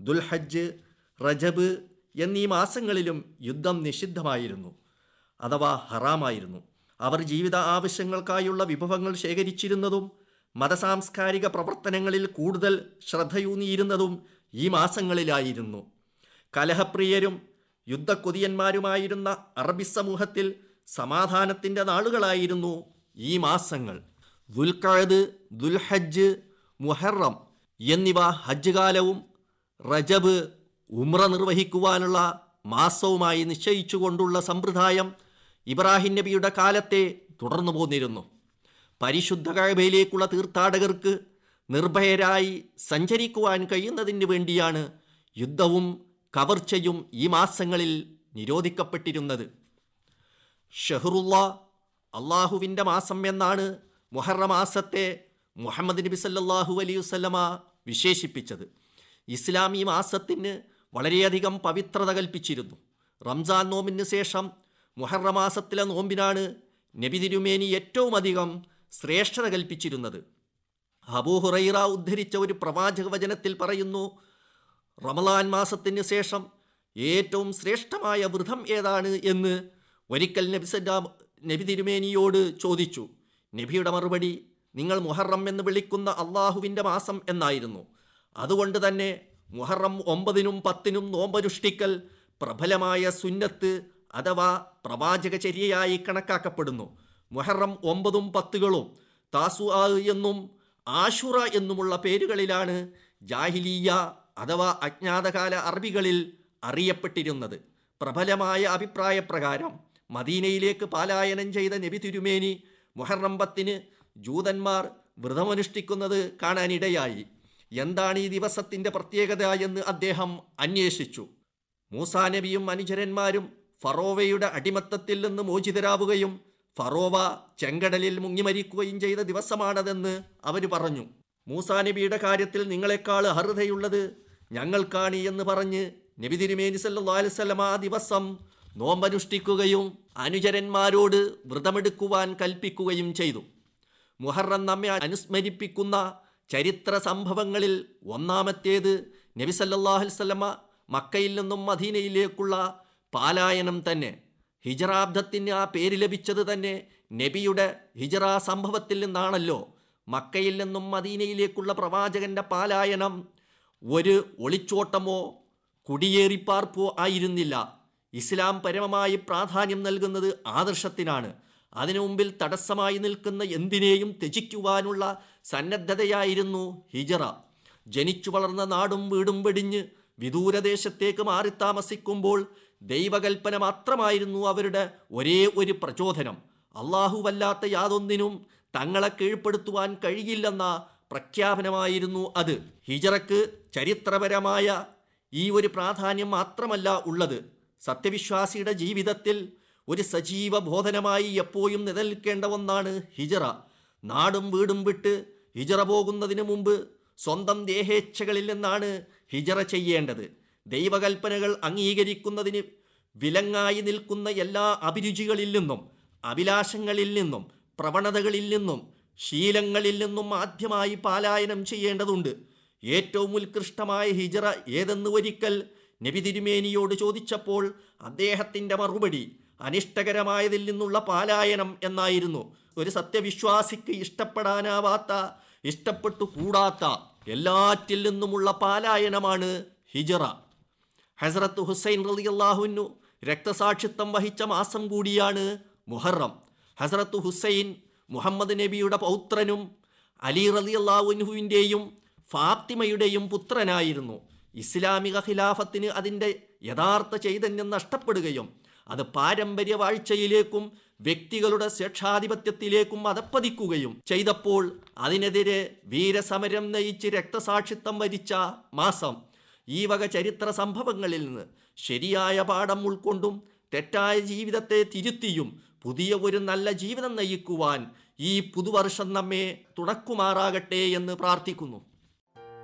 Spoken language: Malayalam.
ദുൽഹജ്ജ് റജബ് എന്നീ മാസങ്ങളിലും യുദ്ധം നിഷിദ്ധമായിരുന്നു അഥവാ ഹറാമായിരുന്നു അവർ ജീവിത ആവശ്യങ്ങൾക്കായുള്ള വിഭവങ്ങൾ ശേഖരിച്ചിരുന്നതും മതസാംസ്കാരിക പ്രവർത്തനങ്ങളിൽ കൂടുതൽ ശ്രദ്ധയൂന്നിയിരുന്നതും ഈ മാസങ്ങളിലായിരുന്നു കലഹപ്രിയരും യുദ്ധക്കൊതിയന്മാരുമായിരുന്ന അറബി സമൂഹത്തിൽ സമാധാനത്തിൻ്റെ നാളുകളായിരുന്നു ഈ മാസങ്ങൾ ദുൽഖഅദ് ദുൽഹജ്ജ് മുഹറം എന്നിവ ഹജ്ജ് കാലവും റജബ് ഉമ്ര നിർവഹിക്കുവാനുള്ള മാസവുമായി നിശ്ചയിച്ചുകൊണ്ടുള്ള സമ്പ്രദായം ഇബ്രാഹിം നബിയുടെ കാലത്തെ തുടർന്നു പോന്നിരുന്നു പരിശുദ്ധ കഴബയിലേക്കുള്ള തീർത്ഥാടകർക്ക് നിർഭയരായി സഞ്ചരിക്കുവാൻ കഴിയുന്നതിന് വേണ്ടിയാണ് യുദ്ധവും കവർച്ചയും ഈ മാസങ്ങളിൽ നിരോധിക്കപ്പെട്ടിരുന്നത് ഷഹറുള്ള അള്ളാഹുവിൻ്റെ മാസം എന്നാണ് മുഹറ മാസത്തെ മുഹമ്മദ് നബി സല്ലല്ലാഹു അലൈഹി വസല്ലമ വിശേഷിപ്പിച്ചത് ഇസ്ലാം ഈ മാസത്തിന് വളരെയധികം പവിത്രത കൽപ്പിച്ചിരുന്നു റംസാൻ നോമ്പിന് ശേഷം മുഹറ മാസത്തിലെ നോമ്പിനാണ് നബി തിരുമേനി ഏറ്റവും അധികം ശ്രേഷ്ഠത കൽപ്പിച്ചിരുന്നത് അബൂ ഹുറൈറ ഉദ്ധരിച്ച ഒരു പ്രവാചക വചനത്തിൽ പറയുന്നു റമലാൻ മാസത്തിന് ശേഷം ഏറ്റവും ശ്രേഷ്ഠമായ വ്രതം ഏതാണ് എന്ന് ഒരിക്കൽ നബി സല്ലാ നബി തിരുമേനിയോട് ചോദിച്ചു നബിയുടെ മറുപടി നിങ്ങൾ മുഹറം എന്ന് വിളിക്കുന്ന അള്ളാഹുവിൻ്റെ മാസം എന്നായിരുന്നു അതുകൊണ്ട് തന്നെ മുഹറം ഒമ്പതിനും പത്തിനും നോമ്പനുഷ്ഠിക്കൽ പ്രബലമായ സുന്നത്ത് അഥവാ പ്രവാചകചര്യയായി കണക്കാക്കപ്പെടുന്നു മുഹറം ഒമ്പതും പത്തുകളും താസു എന്നും ആഷുറ എന്നുമുള്ള പേരുകളിലാണ് ജാഹിലീയ അഥവാ അജ്ഞാതകാല അറബികളിൽ അറിയപ്പെട്ടിരുന്നത് പ്രബലമായ അഭിപ്രായപ്രകാരം മദീനയിലേക്ക് പാലായനം ചെയ്ത നബി തിരുമേനി മുഹറം പത്തിന് ജൂതന്മാർ വ്രതമനുഷ്ഠിക്കുന്നത് കാണാനിടയായി എന്താണ് ഈ ദിവസത്തിൻ്റെ പ്രത്യേകത എന്ന് അദ്ദേഹം അന്വേഷിച്ചു മൂസാ നബിയും അനുചരന്മാരും ഫറോവയുടെ അടിമത്തത്തിൽ നിന്ന് മോചിതരാവുകയും ഫറോവ ചെങ്കടലിൽ മുങ്ങിമരിക്കുകയും ചെയ്ത ദിവസമാണതെന്ന് അവർ പറഞ്ഞു മൂസാ നബിയുടെ കാര്യത്തിൽ നിങ്ങളെക്കാൾ അർഹതയുള്ളത് ഞങ്ങൾക്കാണ് എന്ന് പറഞ്ഞ് നബി തിരുമേനി സല്ലല്ലാഹു അലൈഹി വസല്ലം ആ ദിവസം നോമ്പനുഷ്ഠിക്കുകയും അനുചരന്മാരോട് വ്രതമെടുക്കുവാൻ കൽപ്പിക്കുകയും ചെയ്തു മുഹറം നമ്മെ അനുസ്മരിപ്പിക്കുന്ന ചരിത്ര സംഭവങ്ങളിൽ ഒന്നാമത്തേത് നബി സല്ലല്ലാഹു അലൈഹി വസല്ലമ മക്കയിൽ നിന്നും മദീനയിലേക്കുള്ള പാലായനം തന്നെ ഹിജറാബ്ദത്തിന് ആ പേര് ലഭിച്ചത് തന്നെ നബിയുടെ ഹിജറ സംഭവത്തിൽ നിന്നാണല്ലോ മക്കയിൽ നിന്നും മദീനയിലേക്കുള്ള പ്രവാചകന്റെ പാലായനം ഒരു ഒളിച്ചോട്ടമോ കുടിയേറിപ്പാർപ്പോ ആയിരുന്നില്ല ഇസ്ലാം പരമമായി പ്രാധാന്യം നൽകുന്നത് ആദർശത്തിനാണ് അതിനു മുമ്പിൽ തടസ്സമായി നിൽക്കുന്ന എന്തിനേയും ത്യജിക്കുവാനുള്ള സന്നദ്ധതയായിരുന്നു ഹിജറ ജനിച്ചു വളർന്ന നാടും വീടും വെടിഞ്ഞ് വിദൂരദേശത്തേക്ക് മാറി താമസിക്കുമ്പോൾ ദൈവകൽപ്പന മാത്രമായിരുന്നു അവരുടെ ഒരേ ഒരു പ്രചോദനം അള്ളാഹുവല്ലാത്ത യാതൊന്നിനും തങ്ങളെ കീഴ്പ്പെടുത്തുവാൻ കഴിയില്ലെന്ന പ്രഖ്യാപനമായിരുന്നു അത് ഹിജറക്ക് ചരിത്രപരമായ ഈ ഒരു പ്രാധാന്യം മാത്രമല്ല ഉള്ളത് സത്യവിശ്വാസിയുടെ ജീവിതത്തിൽ ഒരു സജീവ ബോധനമായി എപ്പോഴും നിലനിൽക്കേണ്ട ഒന്നാണ് ഹിജറ നാടും വീടും വിട്ട് ഹിജറ പോകുന്നതിന് മുമ്പ് സ്വന്തം ദേഹേച്ഛകളിൽ നിന്നാണ് ഹിജറ ചെയ്യേണ്ടത് ദൈവകൽപ്പനകൾ അംഗീകരിക്കുന്നതിന് വിലങ്ങായി നിൽക്കുന്ന എല്ലാ അഭിരുചികളിൽ നിന്നും അഭിലാഷങ്ങളിൽ നിന്നും പ്രവണതകളിൽ നിന്നും ശീലങ്ങളിൽ നിന്നും ആദ്യമായി പാലായനം ചെയ്യേണ്ടതുണ്ട് ഏറ്റവും ഉത്കൃഷ്ടമായ ഹിജറ ഏതെന്ന് ഒരിക്കൽ നബി തിരുമേനിയോട് ചോദിച്ചപ്പോൾ അദ്ദേഹത്തിൻ്റെ മറുപടി അനിഷ്ടകരമായതിൽ നിന്നുള്ള പാലായനം എന്നായിരുന്നു ഒരു സത്യവിശ്വാസിക്ക് ഇഷ്ടപ്പെടാനാവാത്ത ഇഷ്ടപ്പെട്ടു കൂടാത്ത എല്ലാറ്റിൽ നിന്നുമുള്ള പാലായനമാണ് ഹിജറ ഹസ്രത്ത് ഹുസൈൻ റളിയല്ലാഹുവിനു രക്തസാക്ഷിത്വം വഹിച്ച മാസം കൂടിയാണ് മുഹറം ഹസ്രത്ത് ഹുസൈൻ മുഹമ്മദ് നബിയുടെ പൗത്രനും അലി റളിയല്ലാഹുവിൻ്റെയും ഫാത്തിമയുടെയും പുത്രനായിരുന്നു ഇസ്ലാമിക ഖിലാഫത്തിന് അതിൻ്റെ യഥാർത്ഥ ചൈതന്യം നഷ്ടപ്പെടുകയും അത് പാരമ്പര്യ വാഴ്ചയിലേക്കും വ്യക്തികളുടെ സ്വേച്ഛാധിപത്യത്തിലേക്കും അതപ്പതിക്കുകയും ചെയ്തപ്പോൾ അതിനെതിരെ വീരസമരം നയിച്ച് രക്തസാക്ഷിത്വം വരിച്ച മാസം ഈ വക ചരിത്ര സംഭവങ്ങളിൽ നിന്ന് ശരിയായ പാഠം ഉൾക്കൊണ്ടും തെറ്റായ ജീവിതത്തെ തിരുത്തിയും പുതിയ ഒരു നല്ല ജീവിതം നയിക്കുവാൻ ഈ പുതുവർഷം നമ്മെ തുണക്കുമാറാകട്ടെ എന്ന് പ്രാർത്ഥിക്കുന്നു